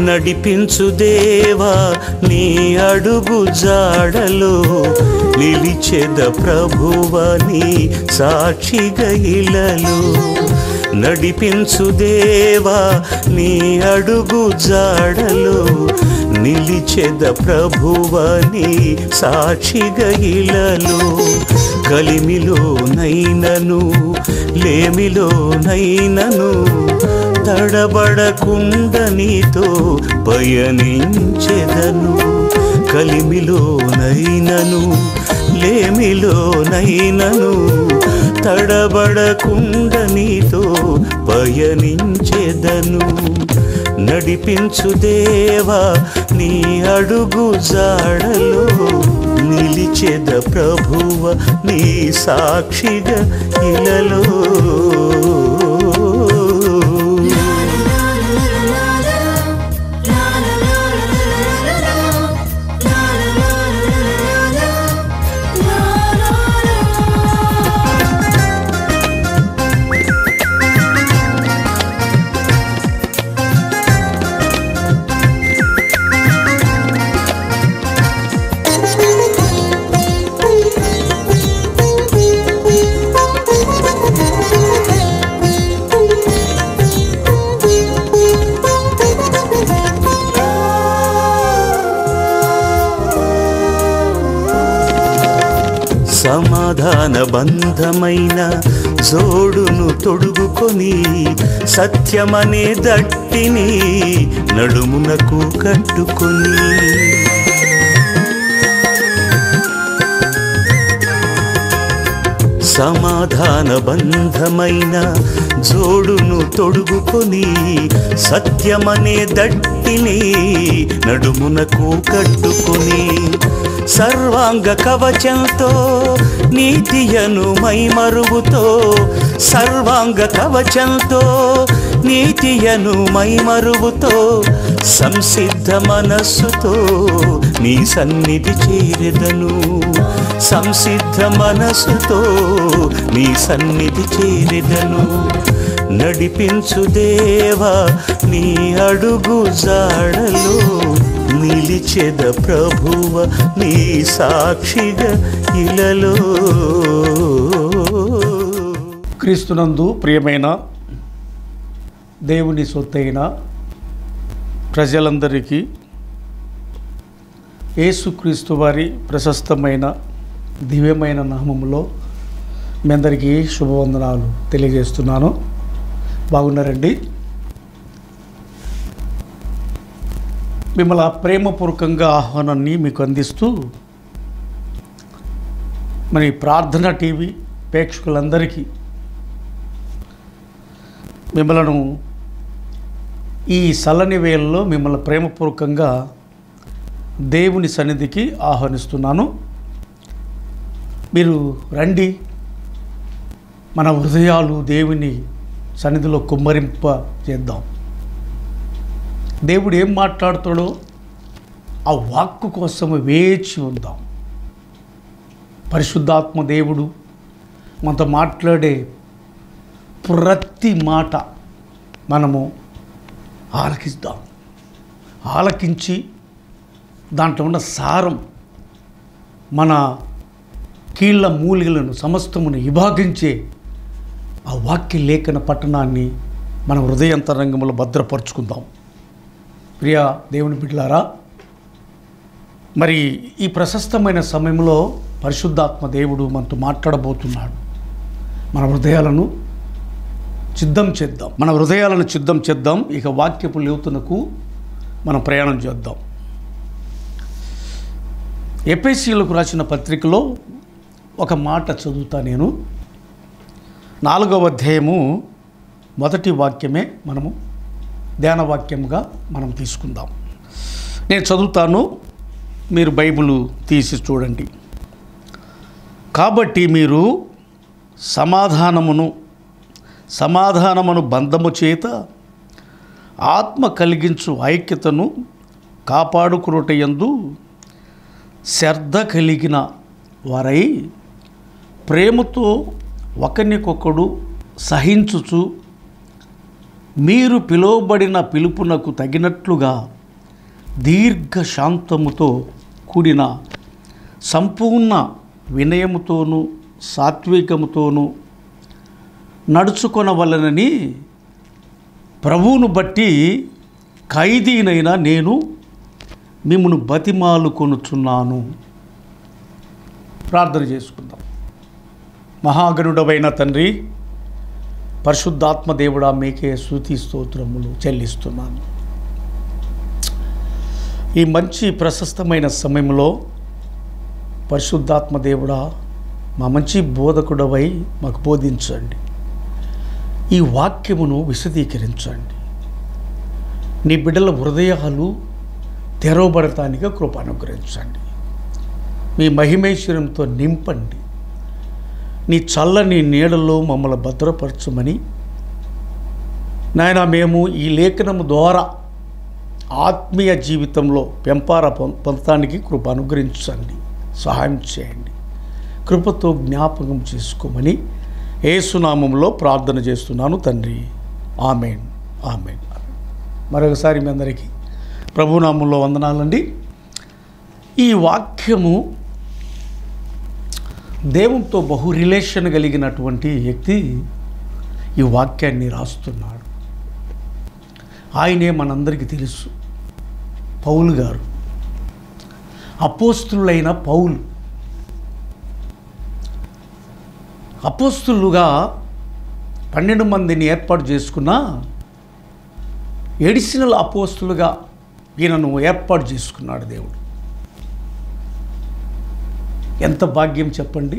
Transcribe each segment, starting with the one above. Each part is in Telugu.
నడిపించు దేవా నీ అడుగు జాడలో నిలిచెద ప్రభువ నీ సాక్షిగా ఇలలో నడిపించు దేవా నీ అడుగు జాడలో నిలిచెద ప్రభువ నీ సాక్షిగా ఇలలో కలిమిలో నైనను లేమిలో నైనను తడబడకుండ నీతో పయనించెదను కలిమిలో నైనను లేమిలో నైనను తడబడకుండ నీతో పయనించెదను నడిపించు దేవా నీ అడుగు జాడలో నిలిచెద ప్రభువ నీ సాక్షిగా ఇలలో సమాధాన బంధమైన జోడును తొడుగుకొని సత్యమనే దట్టిని నడుమునకు కట్టుకొని సమాధాన బంధమైన జోడును తొడుగుకొని సత్యమనే దట్టిని నడుమునకు కట్టుకొని సర్వాంగ కవచంతో నీతియను మైమరువుతో సర్వాంగ కవచంతో నీతియను మైమరువుతో సంసిద్ధ మనస్సుతో నీ సన్నిధి చేరెదను సంసిద్ధ మనస్సుతో నీ సన్నిధి చేరెదను నడిపించు దేవా నీ అడుగు జాడలో నిలిచెద ప్రభువ నీ సాక్షిగా ఇలలో క్రీస్తునందు ప్రియమైన దేవుని సొత్తైన ప్రజలందరికీ యేసుక్రీస్తు వారి ప్రశస్తమైన దివ్యమైన నామములో మీ అందరికీ శుభవందనాలు తెలియజేస్తున్నాను బాగున్నారండి మిమ్మల్ని ప్రేమపూర్వకంగా ఆహ్వానాన్ని మీకు అందిస్తూ మరి ప్రార్థన టీవీ ప్రేక్షకులందరికీ మిమ్మలను ఈ సల్లని వేళల్లో మిమ్మల్ని ప్రేమపూర్వకంగా దేవుని సన్నిధికి ఆహ్వానిస్తున్నాను మీరు రండి మన హృదయాలు దేవుని సన్నిధిలో కుమ్మరింప చేద్దాం దేవుడు ఏం మాట్లాడుతాడో ఆ వాక్కు కోసం వేచి ఉందాం పరిశుద్ధాత్మ దేవుడు మనతో మాట్లాడే ప్రతి మాట మనము ఆలకిద్దాం ఆలకించి దాంట్లో ఉన్న సారం మన కీళ్ళ మూలికలను సమస్తమును విభాగించే ఆ వాక్య లేఖన పట్టణాన్ని మన హృదయంతరంగంలో భద్రపరుచుకుందాం ప్రియా దేవుని బిడ్డలారా మరి ఈ ప్రశస్తమైన సమయంలో పరిశుద్ధాత్మ దేవుడు మనతో మాట్లాడబోతున్నాడు మన హృదయాలను సిద్ధం చేద్దాం మన హృదయాలను సిద్ధం చేద్దాం ఇక వాక్యపు లేవుతునకు మనం ప్రయాణం చేద్దాం ఎపిఎస్సీలకు రాసిన పత్రికలో ఒక మాట చదువుతా నేను నాలుగవ అధ్యాయము మొదటి వాక్యమే మనము ధ్యాన వాక్యంగా మనం తీసుకుందాం నేను చదువుతాను మీరు బైబిల్ తీసి చూడండి కాబట్టి మీరు సమాధానమును సమాధానమును బంధము చేత ఆత్మ కలిగించు ఐక్యతను కాపాడుకున్నటయందు శ్రద్ధ కలిగిన వారై ప్రేమతో ఒకరినికొకడు సహించుచు మీరు పిలువబడిన పిలుపునకు తగినట్లుగా దీర్ఘ శాంతముతో కూడిన సంపూర్ణ వినయముతోనూ సాత్వికముతోనూ నడుచుకొనవలనని ప్రభువును బట్టి ఖైదీనైన నేను మిమ్మను బతిమాలు కొనుచున్నాను ప్రార్థన చేసుకుందాం మహాగణుడవైన తండ్రి పరిశుద్ధాత్మ దేవుడా మీకే స్థుతి స్తోత్రములు చెల్లిస్తున్నాను ఈ మంచి ప్రశస్తమైన సమయంలో పరిశుద్ధాత్మ దేవుడా మా మంచి బోధకుడవై మాకు బోధించండి ఈ వాక్యమును విశదీకరించండి నీ బిడ్డల హృదయాలు తెరవబడటానికి కృప అనుగ్రహించండి మీ మహిమేశ్వరంతో నింపండి నీ చల్లని నీడలో మమ్మల్ని భద్రపరచమని నాయన మేము ఈ లేఖనము ద్వారా ఆత్మీయ జీవితంలో పెంపార పొం- పొందటానికి కృప అనుగ్రహించండి సహాయం చేయండి కృపతో జ్ఞాపకం చేసుకోమని ఏసునామంలో ప్రార్థన చేస్తున్నాను తండ్రి ఆమెన్ ఆమెన్ మరొకసారి మీ అందరికీ ప్రభునామంలో వందనాలండి ఈ వాక్యము దేవునితో బహు రిలేషన్ కలిగినటువంటి వ్యక్తి ఈ వాక్యాన్ని రాస్తున్నాడు ఆయనే మనందరికీ తెలుసు పౌలు గారు అపోస్తులైన పౌలు అపోస్తులుగా పన్నెండు మందిని ఏర్పాటు చేసుకున్న ఎడిషనల్ అపోస్తులుగా ఈయనను ఏర్పాటు చేసుకున్నాడు దేవుడు ఎంత భాగ్యం చెప్పండి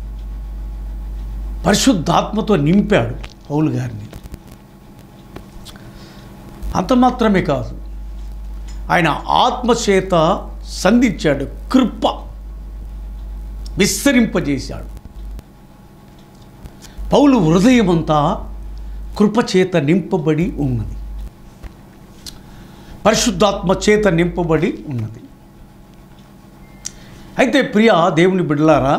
పరిశుద్ధాత్మతో నింపాడు పౌలు గారిని అంత మాత్రమే కాదు ఆయన ఆత్మచేత సంధించాడు కృప విస్తరింపజేశాడు పౌలు హృదయమంతా కృపచేత నింపబడి ఉన్నది పరిశుద్ధాత్మ చేత నింపబడి ఉన్నది అయితే ప్రియ దేవుని బిడ్డలారా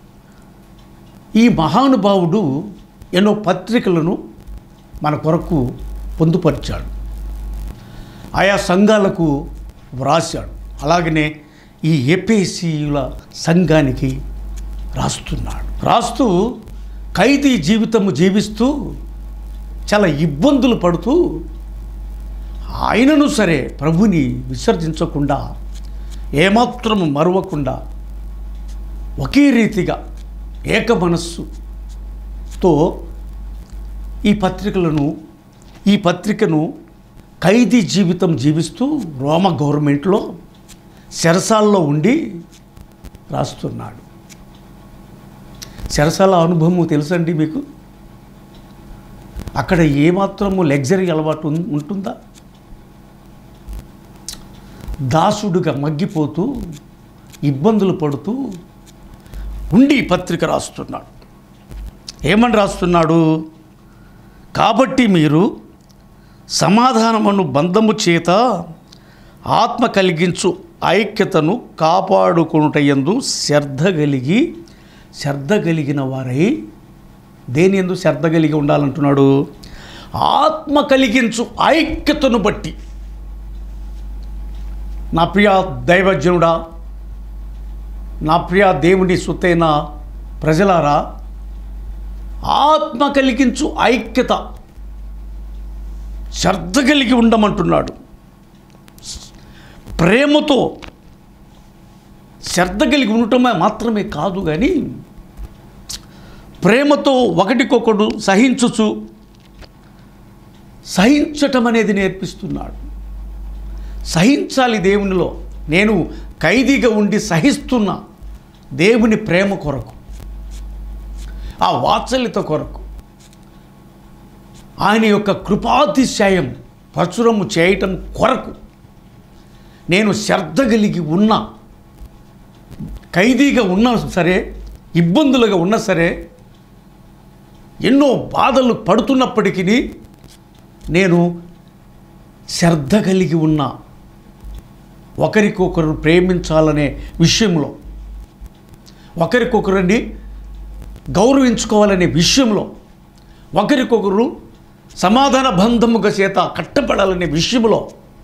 ఈ మహానుభావుడు ఎన్నో పత్రికలను మన కొరకు పొందుపరిచాడు ఆయా సంఘాలకు వ్రాశాడు అలాగనే ఈ ఏపీసీల సంఘానికి రాస్తున్నాడు రాస్తూ ఖైదీ జీవితము జీవిస్తూ చాలా ఇబ్బందులు పడుతూ ఆయనను సరే ప్రభుని విసర్జించకుండా ఏమాత్రము మరవకుండా ఒకే రీతిగా ఏక మనస్సుతో ఈ పత్రికలను ఈ పత్రికను ఖైదీ జీవితం జీవిస్తూ రోమ గవర్నమెంట్లో చెరసాల్లో ఉండి రాస్తున్నాడు చెరసాల అనుభవము తెలుసండి మీకు అక్కడ ఏమాత్రము లగ్జరీ అలవాటు ఉం- ఉంటుందా దాసుడుగా మగ్గిపోతూ ఇబ్బందులు పడుతూ ఉండి ఈ పత్రిక రాస్తున్నాడు ఏమని రాస్తున్నాడు కాబట్టి మీరు సమాధానమును బంధము చేత ఆత్మ కలిగించు ఐక్యతను కాపాడుకొనుటయందు శ్రద్ధ కలిగి శ్రద్ధ కలిగిన వారై దేని ఎందు శ్రద్ధ కలిగి ఉండాలంటున్నాడు ఆత్మ కలిగించు ఐక్యతను బట్టి నా ప్రియ దైవజనుడా నా ప్రియ దేవుని సుత్తైన ప్రజలారా ఆత్మ కలిగించు ఐక్యత శ్రద్ధ కలిగి ఉండమంటున్నాడు ప్రేమతో శ్రద్ధ కలిగి ఉండటమే మాత్రమే కాదు కానీ ప్రేమతో ఒకటికొకడు సహించుచు సహించటం అనేది నేర్పిస్తున్నాడు సహించాలి దేవునిలో నేను ఖైదీగా ఉండి సహిస్తున్నా దేవుని ప్రేమ కొరకు ఆ వాత్సల్యత కొరకు ఆయన యొక్క కృపాతిశయం ప్రచురము చేయటం కొరకు నేను శ్రద్ధ కలిగి ఉన్నా ఖైదీగా ఉన్నా సరే ఇబ్బందులుగా ఉన్నా సరే ఎన్నో బాధలు పడుతున్నప్పటికీ నేను శ్రద్ధ కలిగి ఉన్నా ఒకరికొకరు ప్రేమించాలనే విషయంలో ఒకరికొకరిని గౌరవించుకోవాలనే విషయంలో ఒకరికొకరు సమాధాన బంధముగా చేత కట్టబడాలనే విషయంలో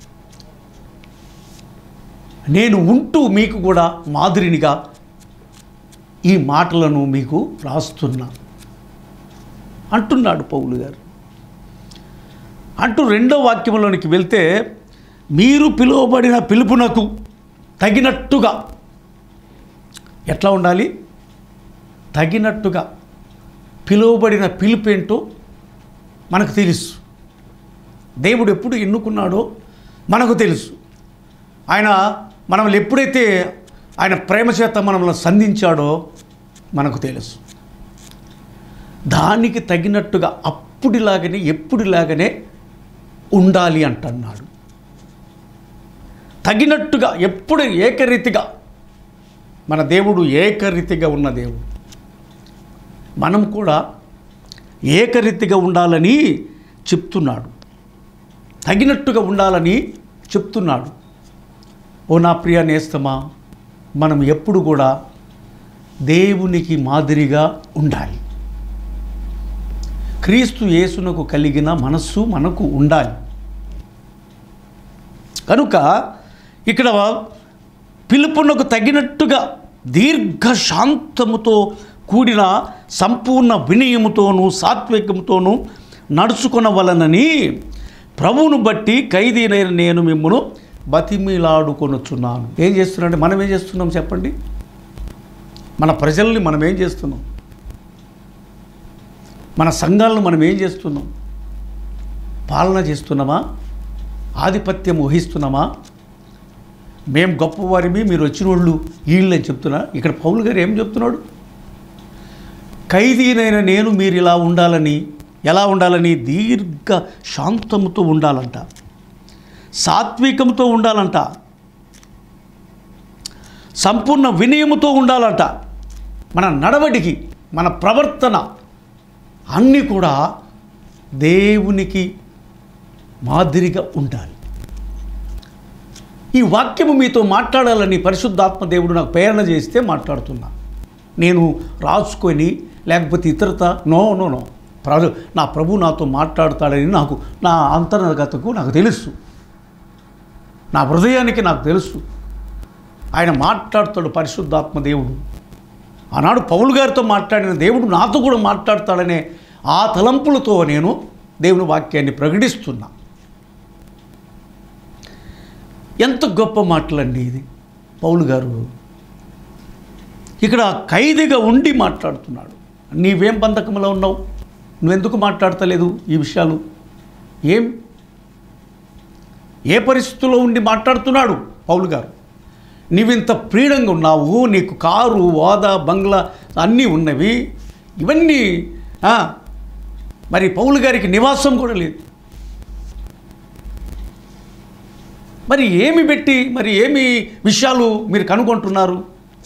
నేను ఉంటూ మీకు కూడా మాదిరినిగా ఈ మాటలను మీకు రాస్తున్నా అంటున్నాడు పౌలు గారు అంటూ రెండో వాక్యంలోనికి వెళ్తే మీరు పిలువబడిన పిలుపునకు తగినట్టుగా ఎట్లా ఉండాలి తగినట్టుగా పిలువబడిన పిలుపేంటో మనకు తెలుసు దేవుడు ఎప్పుడు ఎన్నుకున్నాడో మనకు తెలుసు ఆయన మనల్ని ఎప్పుడైతే ఆయన ప్రేమ చేత మనల్ని సంధించాడో మనకు తెలుసు దానికి తగినట్టుగా అప్పుడిలాగనే ఎప్పుడిలాగనే ఉండాలి అంటున్నాడు తగినట్టుగా ఎప్పుడు ఏకరీతిగా మన దేవుడు ఏకరీతిగా ఉన్న దేవుడు మనం కూడా ఏకరీతిగా ఉండాలని చెప్తున్నాడు తగినట్టుగా ఉండాలని చెప్తున్నాడు ఓ నా ప్రియ నేస్తమా మనం ఎప్పుడు కూడా దేవునికి మాదిరిగా ఉండాలి క్రీస్తు యేసునకు కలిగిన మనస్సు మనకు ఉండాలి కనుక ఇక్కడ పిలుపునకు తగినట్టుగా దీర్ఘ శాంతముతో కూడిన సంపూర్ణ వినయముతోనూ సాత్వికముతోనూ నడుచుకొనవలనని ప్రభువును బట్టి ఖైదీనైన నేను మిమ్మను బతిమిలాడుకొనుచున్నాను ఏం చేస్తున్నాంటే మనం ఏం చేస్తున్నాం చెప్పండి మన ప్రజల్ని మనం ఏం చేస్తున్నాం మన సంఘాలను మనం ఏం చేస్తున్నాం పాలన చేస్తున్నామా ఆధిపత్యం వహిస్తున్నామా మేం గొప్పవారిమి మీరు వచ్చిన వాళ్ళు వీళ్ళు అని చెప్తున్నా ఇక్కడ పౌలు గారు ఏం చెప్తున్నాడు ఖైదీనైన నేను మీరు ఇలా ఉండాలని ఎలా ఉండాలని దీర్ఘ శాంతముతో ఉండాలంట సాత్వికంతో ఉండాలంట సంపూర్ణ వినయముతో ఉండాలంట మన నడవడికి మన ప్రవర్తన అన్నీ కూడా దేవునికి మాదిరిగా ఉండాలి ఈ వాక్యము మీతో మాట్లాడాలని పరిశుద్ధాత్మ దేవుడు నాకు ప్రేరణ చేస్తే మాట్లాడుతున్నా నేను రాసుకొని లేకపోతే ఇతరత నో నో నో ప్రభు నా ప్రభు నాతో మాట్లాడతాడని నాకు నా అంతర్గతకు నాకు తెలుసు నా హృదయానికి నాకు తెలుసు ఆయన మాట్లాడుతాడు పరిశుద్ధాత్మ దేవుడు ఆనాడు పౌలు గారితో మాట్లాడిన దేవుడు నాతో కూడా మాట్లాడతాడనే ఆ తలంపులతో నేను దేవుని వాక్యాన్ని ప్రకటిస్తున్నా ఎంత గొప్ప మాటలండి ఇది పౌలు గారు ఇక్కడ ఖైదీగా ఉండి మాట్లాడుతున్నాడు నీవేం బంధకంలో ఉన్నావు నువ్వెందుకు మాట్లాడతలేదు ఈ విషయాలు ఏం ఏ పరిస్థితుల్లో ఉండి మాట్లాడుతున్నాడు పౌలు గారు నీవింత ఫ్రీడంగా ఉన్నావు నీకు కారు ఓదా బంగ్లా అన్నీ ఉన్నవి ఇవన్నీ ఆ, మరి పౌలు గారికి నివాసం కూడా లేదు మరి ఏమి పెట్టి మరి ఏమి విషయాలు మీరు కనుగొంటున్నారు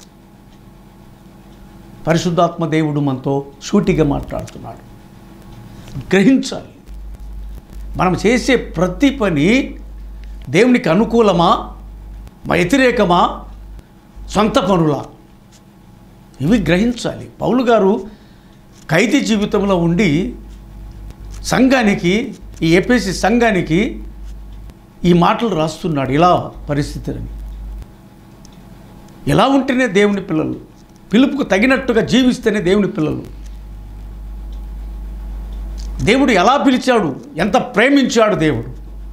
పరిశుద్ధాత్మ దేవుడు మనతో సూటిగా మాట్లాడుతున్నాడు గ్రహించాలి మనం చేసే ప్రతి పని దేవునికి అనుకూలమా మా వ్యతిరేకమా సొంత పనులా ఇవి గ్రహించాలి పౌలు గారు ఖైదీ జీవితంలో ఉండి సంఘానికి ఈ ఏపీసీ సంఘానికి ఈ మాటలు రాస్తున్నాడు ఇలా పరిస్థితులని ఎలా ఉంటేనే దేవుని పిల్లలు పిలుపుకు తగినట్టుగా జీవిస్తేనే దేవుని పిల్లలు దేవుడు ఎలా పిలిచాడు ఎంత ప్రేమించాడు దేవుడు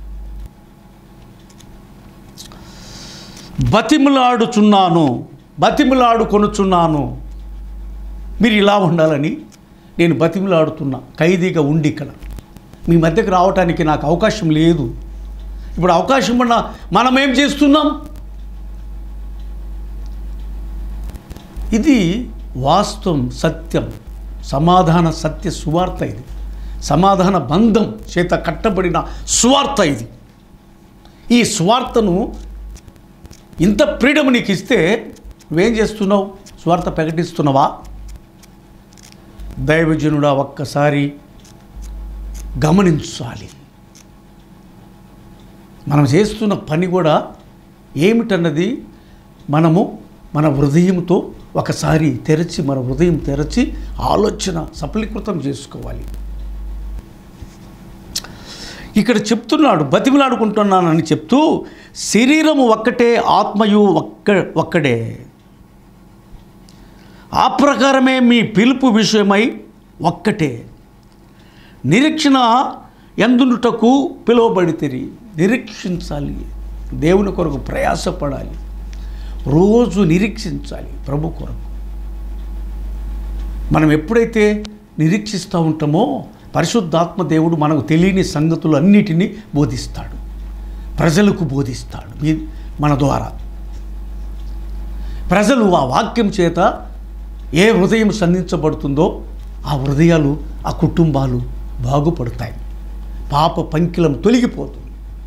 బతిములాడుచున్నాను బతిములాడు కొనుచున్నాను మీరు ఇలా ఉండాలని నేను బతిములాడుతున్నా ఖైదీగా ఉండి ఇక్కడ మీ మధ్యకు రావటానికి నాకు అవకాశం లేదు ఇప్పుడు అవకాశం ఉన్న మనం ఏం చేస్తున్నాం ఇది వాస్తవం సత్యం సమాధాన సత్య సువార్త ఇది సమాధాన బంధం చేత కట్టబడిన సువార్త ఇది ఈ స్వార్థను ఇంత ఫ్రీడమ్ నీకు ఇస్తే నువ్వేం చేస్తున్నావు స్వార్థ ప్రకటిస్తున్నావా దైవజనుడా ఒక్కసారి గమనించాలి మనం చేస్తున్న పని కూడా ఏమిటన్నది మనము మన హృదయంతో ఒకసారి తెరచి మన హృదయం తెరచి ఆలోచన సఫలీకృతం చేసుకోవాలి ఇక్కడ చెప్తున్నాడు బతిమిలాడుకుంటున్నానని చెప్తూ శరీరము ఒక్కటే ఆత్మయు ఒక్క ఒక్కడే ఆ ప్రకారమే మీ పిలుపు విషయమై ఒక్కటే నిరీక్షణ ఎందునుటకు పిలువబడితిరి నిరీక్షించాలి దేవుని కొరకు ప్రయాసపడాలి రోజు నిరీక్షించాలి ప్రభు కొరకు మనం ఎప్పుడైతే నిరీక్షిస్తూ ఉంటామో పరిశుద్ధాత్మ దేవుడు మనకు తెలియని సంగతులు అన్నిటినీ బోధిస్తాడు ప్రజలకు బోధిస్తాడు మీ- మన ద్వారా ప్రజలు ఆ వాక్యం చేత ఏ హృదయం సంధించబడుతుందో ఆ హృదయాలు ఆ కుటుంబాలు బాగుపడతాయి పాప పంకిలం తొలగిపోతుంది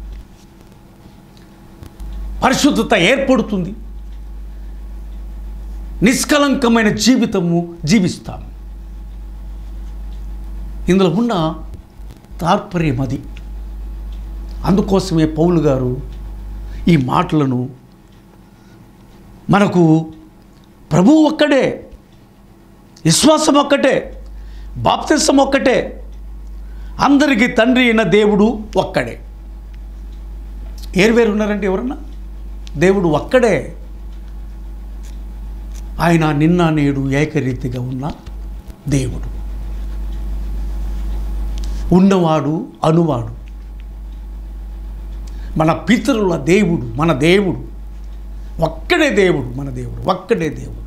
పరిశుద్ధత ఏర్పడుతుంది నిష్కలంకమైన జీవితము జీవిస్తాము ఇందులో ఉన్న తాత్పర్యం అది అందుకోసమే పౌలు గారు ఈ మాటలను మనకు ప్రభువు ఒక్కడే విశ్వాసం ఒక్కటే బాప్తిసం ఒక్కటే అందరికీ తండ్రి అయిన దేవుడు ఒక్కడే ఏరువేరు ఉన్నారంటే ఎవరన్నా దేవుడు ఒక్కడే ఆయన నిన్న నేడు ఏకరీతిగా ఉన్న దేవుడు ఉన్నవాడు అనువాడు మన పితరుల దేవుడు మన దేవుడు ఒక్కడే దేవుడు మన దేవుడు ఒక్కడే దేవుడు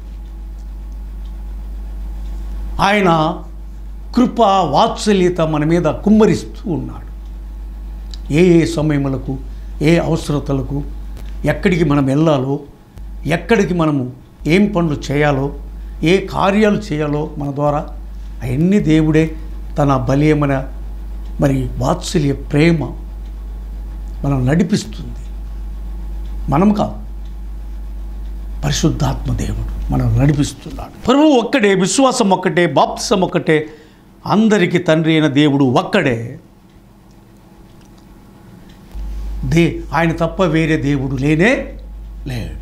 ఆయన కృప వాత్సల్యత మన మీద కుమ్మరిస్తూ ఉన్నాడు ఏ ఏ సమయములకు ఏ అవసరతలకు ఎక్కడికి మనం వెళ్ళాలో ఎక్కడికి మనము ఏం పనులు చేయాలో ఏ కార్యాలు చేయాలో మన ద్వారా అవన్నీ దేవుడే తన బలీయమైన మరి వాత్సల్య ప్రేమ మనం నడిపిస్తుంది మనం కాదు పరిశుద్ధాత్మ దేవుడు మనం నడిపిస్తున్నాడు ప్రభువు ఒక్కడే విశ్వాసం ఒక్కటే బాప్తిసం ఒక్కటే అందరికీ తండ్రి అయిన దేవుడు ఒక్కడే దే ఆయన తప్ప వేరే దేవుడు లేనే లేడు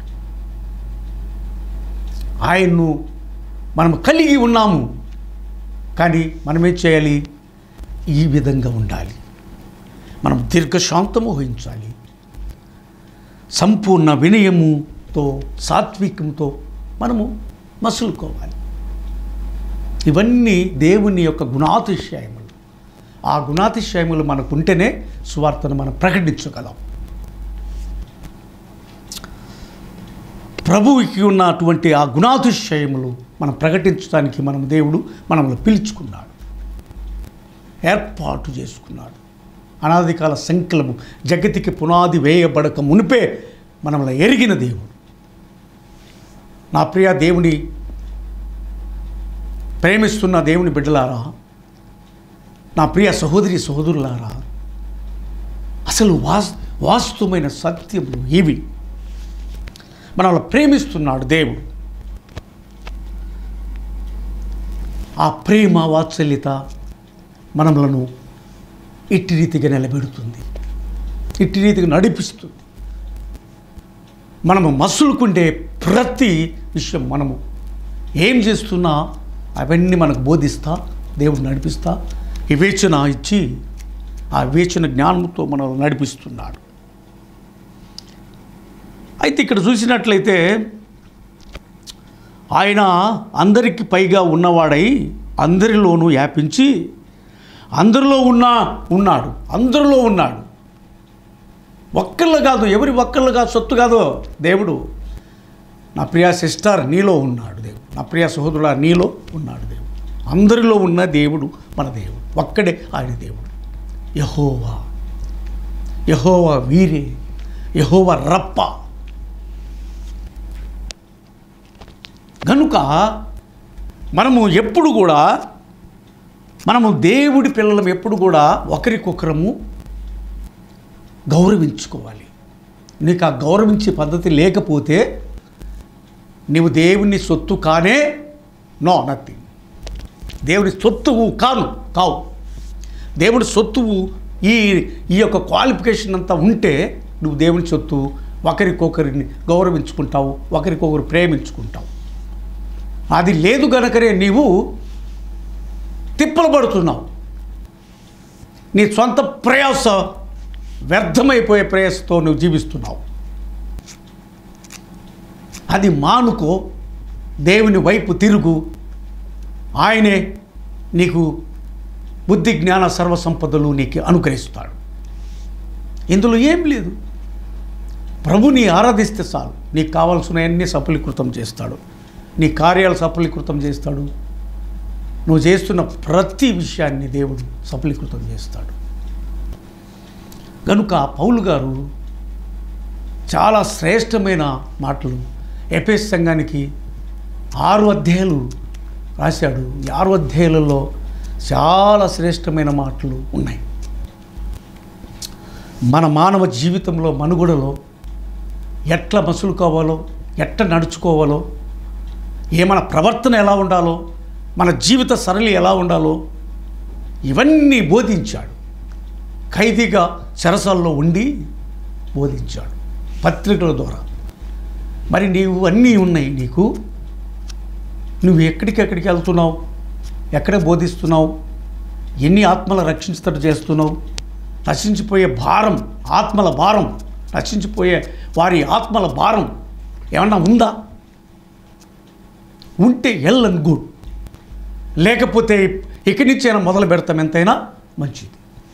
ఆయన్ను మనం కలిగి ఉన్నాము కానీ మనమేం చేయాలి ఈ విధంగా ఉండాలి మనం దీర్ఘశాంతము వహించాలి సంపూర్ణ వినయముతో సాత్వికంతో మనము మసులుకోవాలి ఇవన్నీ దేవుని యొక్క గుణాతిశయములు ఆ గుణాతిశయములు మనకు ఉంటేనే సువార్తను మనం ప్రకటించగలం ప్రభువుకి ఉన్నటువంటి ఆ గుణాతిశయములు మనం ప్రకటించడానికి మనం దేవుడు మనల్ని పిలుచుకున్నాడు ఏర్పాటు చేసుకున్నాడు అనాది కాల సంకలము జగతికి పునాది వేయబడక మునిపే మనల్ని ఎరిగిన దేవుడు నా ప్రియ దేవుని ప్రేమిస్తున్న దేవుని బిడ్డలారా నా ప్రియ సహోదరి సహోదరులారా అసలు వాస్ వాస్తవమైన సత్యములు ఇవి మనల్ని ప్రేమిస్తున్నాడు దేవుడు ఆ ప్రేమ వాత్సల్యత మనములను ఇట్టి రీతిగా నిలబెడుతుంది ఇట్టి రీతిగా నడిపిస్తుంది మనము మసులుకుండే ప్రతి విషయం మనము ఏం చేస్తున్నా అవన్నీ మనకు బోధిస్తా దేవుడు నడిపిస్తా వివేచన ఇచ్చి ఆ వివేచన జ్ఞానంతో మనల్ని నడిపిస్తున్నాడు అయితే ఇక్కడ చూసినట్లయితే ఆయన అందరికి పైగా ఉన్నవాడై అందరిలోనూ వ్యాపించి అందరిలో ఉన్నా ఉన్నాడు అందరిలో ఉన్నాడు ఒక్కళ్ళు కాదు ఎవరి ఒక్కళ్ళు కాదు సొత్తు కాదు దేవుడు నా ప్రియ సిస్టర్ నీలో ఉన్నాడు దేవుడు నా ప్రియ సహోదరుడు నీలో ఉన్నాడు దేవుడు అందరిలో ఉన్న దేవుడు మన దేవుడు ఒక్కడే ఆయన దేవుడు యహోవా యహోవా వీరే యహోవా రప్ప కనుక మనము ఎప్పుడు కూడా మనము దేవుడి పిల్లలం ఎప్పుడు కూడా ఒకరికొకరము గౌరవించుకోవాలి నీకు ఆ గౌరవించే పద్ధతి లేకపోతే నీవు దేవుని సొత్తు కానే నో నథింగ్ దేవుని సొత్తువు కాను కావు దేవుడి సొత్తువు ఈ ఈ యొక్క క్వాలిఫికేషన్ అంతా ఉంటే నువ్వు దేవుని సొత్తు ఒకరికొకరిని గౌరవించుకుంటావు ఒకరికొకరు ప్రేమించుకుంటావు అది లేదు గనకనే నీవు తిప్పలు పడుతున్నావు నీ సొంత ప్రయాస వ్యర్థమైపోయే ప్రయాసతో నువ్వు జీవిస్తున్నావు అది మానుకో దేవుని వైపు తిరుగు ఆయనే నీకు బుద్ధి జ్ఞాన సర్వ సంపదలు నీకు అనుగ్రహిస్తాడు ఇందులో ఏం లేదు ప్రభుని ఆరాధిస్తే చాలు నీకు కావాల్సినవన్నీ సఫలీకృతం చేస్తాడు నీ కార్యాలు సఫలీకృతం చేస్తాడు నువ్వు చేస్తున్న ప్రతి విషయాన్ని దేవుడు సఫలీకృతం చేస్తాడు కనుక పౌలు గారు చాలా శ్రేష్టమైన మాటలు ఎపేస్ సంఘానికి ఆరు అధ్యాయాలు రాశాడు ఈ ఆరు అధ్యాయాలలో చాలా శ్రేష్టమైన మాటలు ఉన్నాయి మన మానవ జీవితంలో మనుగడలో ఎట్లా మసులుకోవాలో ఎట్లా నడుచుకోవాలో ఏ మన ప్రవర్తన ఎలా ఉండాలో మన జీవిత సరళి ఎలా ఉండాలో ఇవన్నీ బోధించాడు ఖైదీగా చెరసాల్లో ఉండి బోధించాడు పత్రికల ద్వారా మరి నీవు అన్నీ ఉన్నాయి నీకు నువ్వు ఎక్కడికెక్కడికి వెళ్తున్నావు ఎక్కడ బోధిస్తున్నావు ఎన్ని ఆత్మల రక్షించేటట్టు చేస్తున్నావు నశించిపోయే భారం ఆత్మల భారం నశించిపోయే వారి ఆత్మల భారం ఏమన్నా ఉందా ఉంటే ఎల్ అండ్ గుడ్ లేకపోతే ఇక్కడి నుంచి అయినా మొదలు పెడతాం ఎంతైనా మంచిది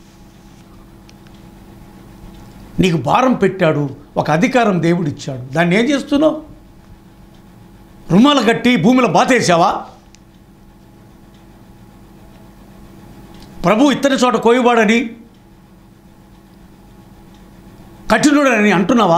నీకు భారం పెట్టాడు ఒక అధికారం దేవుడు ఇచ్చాడు దాన్ని ఏం చేస్తున్నావు రుమాలు కట్టి భూమిలో బాతేసావా ప్రభు ఇతని చోట కోయవాడని కఠినుడని అంటున్నావా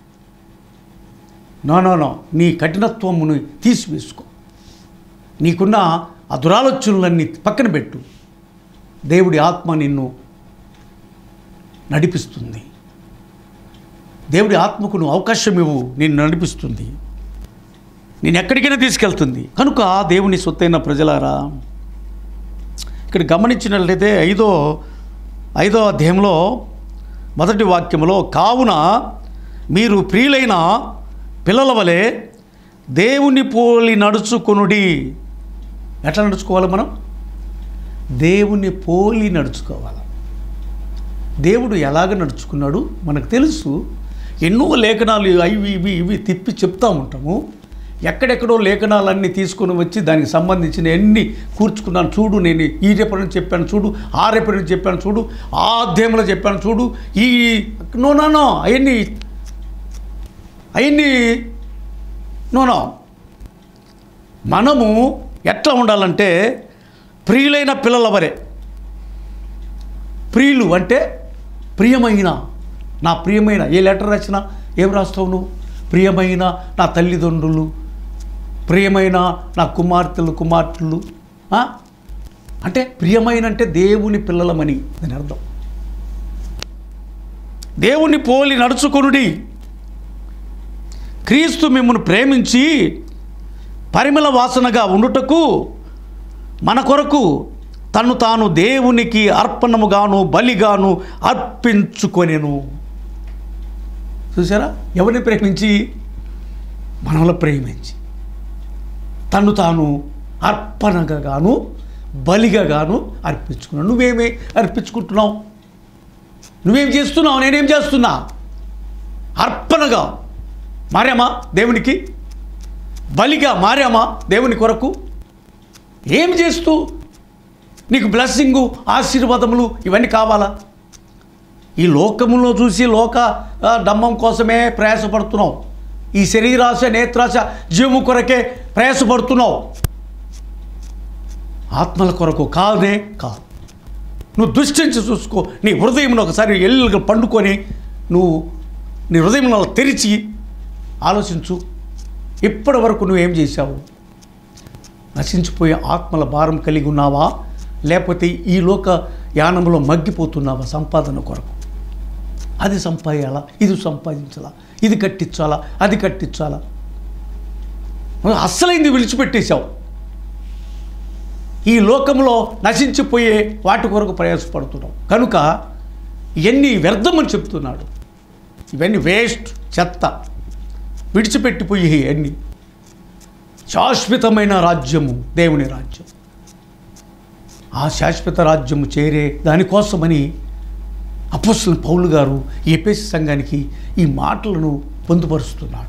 నో నో నో నీ కఠినత్వమును తీసివేసుకో నీకున్న ఆ దురాలోచనలన్నీ పక్కన పెట్టు దేవుడి ఆత్మ నిన్ను నడిపిస్తుంది దేవుడి ఆత్మకు నువ్వు అవకాశం ఇవ్వు నిన్ను నడిపిస్తుంది నేను ఎక్కడికైనా తీసుకెళ్తుంది కనుక దేవుని సొత్తైన ప్రజలారా ఇక్కడ గమనించినట్లయితే ఐదో ఐదో అధ్యాయంలో మొదటి వాక్యంలో కావున మీరు ప్రియులైన పిల్లల వలె దేవుని పోలి నడుచుకొనుడి ఎట్లా నడుచుకోవాలి మనం దేవుని పోలి నడుచుకోవాలి దేవుడు ఎలాగ నడుచుకున్నాడు మనకు తెలుసు ఎన్నో లేఖనాలు అవి ఇవి ఇవి తిప్పి చెప్తా ఉంటాము ఎక్కడెక్కడో లేఖనాలన్నీ తీసుకొని వచ్చి దానికి సంబంధించిన ఎన్ని కూర్చుకున్నాను చూడు నేను ఈ రేపటి చెప్పాను చూడు ఆ రేపటి చెప్పాను చూడు ఆ అధ్యాయంలో చెప్పాను చూడు ఈ నో నో నో అవన్నీ అవన్నీ నో నో మనము ఎట్లా ఉండాలంటే ప్రియులైన పిల్లల వరే ప్రియులు అంటే ప్రియమైన నా ప్రియమైన ఏ లెటర్ రాసినా ఏం రాస్తావు నువ్వు ప్రియమైన నా తల్లిదండ్రులు ప్రియమైన నా కుమార్తెలు కుమార్తెలు ఆ? అంటే ప్రియమైన అంటే దేవుని పిల్లలమని దాని అర్థం దేవుని పోలి నడుచుకొనుడి క్రీస్తు మిమ్మల్ని ప్రేమించి పరిమళ వాసనగా ఉండుటకు మన కొరకు తను తాను దేవునికి అర్పణముగాను బలిగాను అర్పించుకొనెను చూసారా ఎవరిని ప్రేమించి మనలో ప్రేమించి తను తాను అర్పణగా గాను బలిగా గాను అర్పించుకున్నావు నువ్వేమి అర్పించుకుంటున్నావు నువ్వేం చేస్తున్నావు నేనేం చేస్తున్నా అర్పణగా మారామా దేవునికి బలిగా మారామా దేవుని కొరకు ఏం చేస్తూ నీకు బ్లెస్సింగు ఆశీర్వాదములు ఇవన్నీ కావాలా ఈ లోకములో చూసి లోక ఆ, డమ్మం కోసమే ప్రయాసపడుతున్నావు ఈ శరీరాశ నేత్రాశ జీవము కొరకే ప్రయాసపడుతున్నావు ఆత్మల కొరకు కాదే కాదు నువ్వు దృష్టించి చూసుకో నీ హృదయంలో ఒకసారి ఎల్లుగా పండుకొని నువ్వు నీ హృదయంలో తెరిచి ఆలోచించు ఇప్పటి వరకు నువ్వేం చేశావు నశించిపోయే ఆత్మల భారం కలిగి ఉన్నావా లేకపోతే ఈ లోక యానంలో మగ్గిపోతున్నావా సంపాదన కొరకు అది సంపాదించాలా ఇది సంపాదించాలా ఇది కట్టించాలా అది కట్టించాలా అస్సలైంది విడిచిపెట్టేశావు ఈ లోకంలో నశించిపోయే వాటి కొరకు ప్రయాసపడుతున్నావు కనుక ఇవన్నీ వ్యర్థమని చెప్తున్నాడు ఇవన్నీ వేస్ట్ చెత్త విడిచిపెట్టిపోయి అన్నీ శాశ్వతమైన రాజ్యము దేవుని రాజ్యం ఆ శాశ్వత రాజ్యము చేరే దానికోసమని అపోస్తుల పౌలు గారు ఎపేసి సంఘానికి ఈ మాటలను పొందుపరుస్తున్నాడు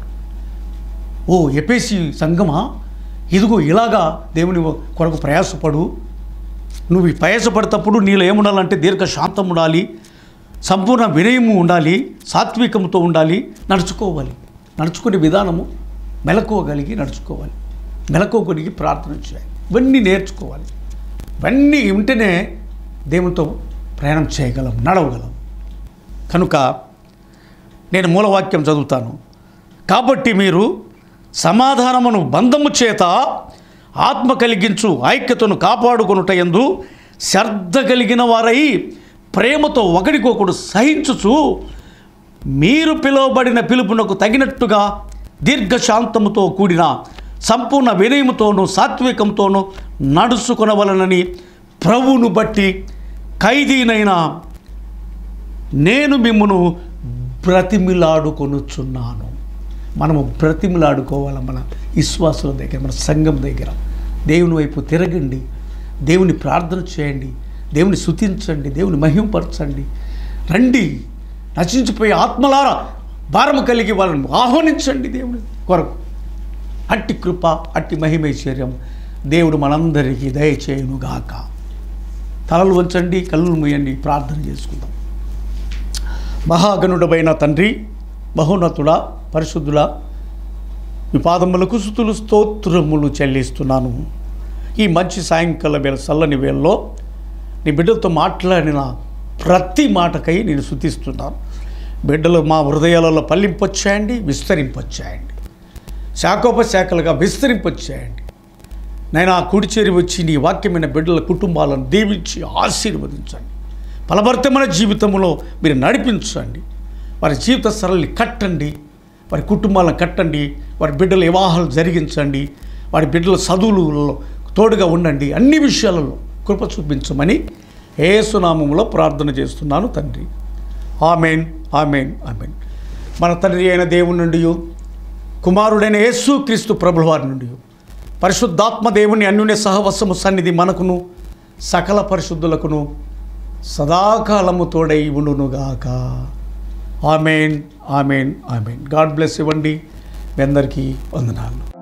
ఓ ఎపేసి సంఘమా ఇదిగో ఇలాగా దేవుని కొరకు ప్రయాసపడు నువ్వు ఈ ప్రయాసపడేటప్పుడు నీలో ఏముండాలంటే దీర్ఘ శాంతం ఉండాలి సంపూర్ణ వినయము ఉండాలి సాత్వికంతో ఉండాలి నడుచుకోవాలి నడుచుకునే విధానము మెలకువగలిగి నడుచుకోవాలి మెలకువగలిగి ప్రార్థన చేయాలి ఇవన్నీ నేర్చుకోవాలి ఇవన్నీ ఉంటేనే దేవునితో ప్రయాణం చేయగలం నడవగలం కనుక నేను మూలవాక్యం చదువుతాను కాబట్టి మీరు సమాధానమును బంధము చేత ఆత్మ కలిగించు ఐక్యతను కాపాడుకొనుట ఎందు శ్రద్ధ కలిగిన వారై ప్రేమతో ఒకడికొకడు సహించుచు మీరు పిలువబడిన పిలుపునకు తగినట్టుగా దీర్ఘశాంతముతో కూడిన సంపూర్ణ వినయముతోనూ సాత్వికంతోనూ నడుచుకొనవలనని ప్రభువును బట్టి ఖైదీనైన నేను మిమ్మను బ్రతిమిలాడుకొనుచున్నాను మనము బ్రతిమిలాడుకోవాలి మన విశ్వాసుల దగ్గర మన సంఘం దగ్గర దేవుని వైపు తిరగండి దేవుని ప్రార్థన చేయండి దేవుని శుతించండి దేవుని మహింపరచండి రండి నశించిపోయే ఆత్మలారా భారము కలిగి వాళ్ళని ఆహ్వానించండి దేవుని కొరకు అట్టి కృప అట్టి మహిమైశ్వర్యం దేవుడు మనందరికీ దయచేయునుగాక తలలు వంచండి కళ్ళు మూయండి ప్రార్థన చేసుకుందాం మహాగణుడమైన తండ్రి మహోన్నతుడా పరిశుద్ధుడా మీ పాదములకు స్థుతులు స్తోత్రములు చెల్లిస్తున్నాను ఈ మంచి సాయంకాల వేళ చల్లని వేళలో నీ బిడ్డలతో మాట్లాడిన ప్రతి మాటకై నేను శుతిస్తున్నాను బిడ్డలు మా హృదయాలలో పల్లింపొచ్చాయండి విస్తరింపొచ్చాయండి శాఖోపశాఖలుగా విస్తరింపొచ్చాయండి నేను ఆ కుడిచేరి వచ్చి నీ వాక్యమైన బిడ్డల కుటుంబాలను దీవించి ఆశీర్వదించండి ఫలభరితమైన జీవితంలో మీరు నడిపించండి వారి జీవిత సరళి కట్టండి వారి కుటుంబాలను కట్టండి వారి బిడ్డల వివాహాలు జరిగించండి వారి బిడ్డల చదువులలో తోడుగా ఉండండి అన్ని విషయాలలో కృప చూపించమని ఏసునామంలో ప్రార్థన చేస్తున్నాను తండ్రి ఆమెన్ ఆమెన్ ఆమెన్ మన తండ్రి అయిన దేవుని నుండి కుమారుడైన యేసు క్రీస్తు ప్రభుల వారి నుండి పరిశుద్ధాత్మ దేవుని అన్యునే సహవసము సన్నిధి మనకును సకల పరిశుద్ధులకును సదాకాలము తోడై ఉండునుగాక amen amen amen God bless ఇవ్వండి మీ అందరికీ వందనాలు